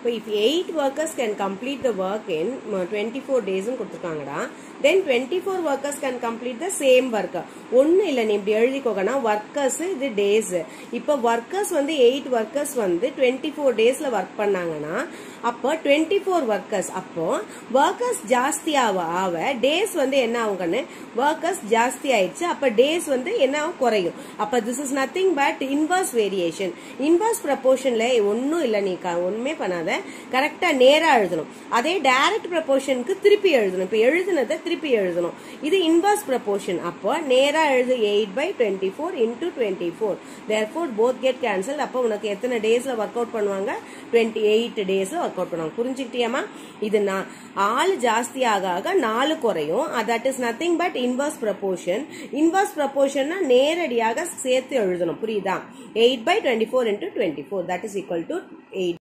இப்போ if eight workers can complete the work in twenty four டேஸ்னு கொடுத்துருக்காங்கடா then twenty four workers can complete the same work ஒன்றும் இல்லை நீ இப்படி எழுதிக்கோங்கன்னா ஒர்க்கர்ஸ் இது டேஸ் இப்போ ஒர்க்கர்ஸ் வந்து எயிட் ஒர்க்கர்ஸ் வந்து டுவெண்ட்டி ஃபோர் டேஸ்ல ஒர்க் பண்ணாங்கன்னா அப்போ டுவெண்ட்டி ஃபோர் ஒர்க்கர்ஸ் அப்போ ஒர்க்கர்ஸ் ஜாஸ்தி ஆக ஆக டேஸ் வந்து என்ன ஆகுங்கன்னு ஒர்க்கர்ஸ் ஜாஸ்தி ஆயிடுச்சு அப்போ டேஸ் வந்து என்ன ஆகும் குறையும் அப்போ this is nothing but inverse variation inverse ப்ரப்போர்ஷன்ல ஒன்றும் இல்லை நீ க- ஒண்ணுமே பண்ணாத கரெக்டா நேரா எழுதணும் அதே டைரக்ட் ப்ரப்போர்ஷனுக்கு திருப்பி எழுதணும் இப்போ எழுதுனதை திருப்பி எழுதணும் இது இன்வர்ஸ் ப்ரப்போர்ஷன் அப்போ நேரா எழுது eight by twenty four into twenty four there four both get cancel அப்போ உனக்கு எத்தனை டேஸ்ல ஒர்க் அவுட் பண்ணுவாங்க டுவெண்ட்டி எயிட் டேஸ்ல ஒர்க் அவுட் பண்ணுவாங்க புரிஞ்சுக்கிட்டியாமா இது நான் ஆள் ஜாஸ்தி ஆக ஆக நாலு குறையும் that is nothing but inverse proportion inverse ப்ரப்போர்ஷன்னா நேரடியாக சேர்த்து எழுதணும் புரியுதா eight by twenty four into twenty four that is equal to eight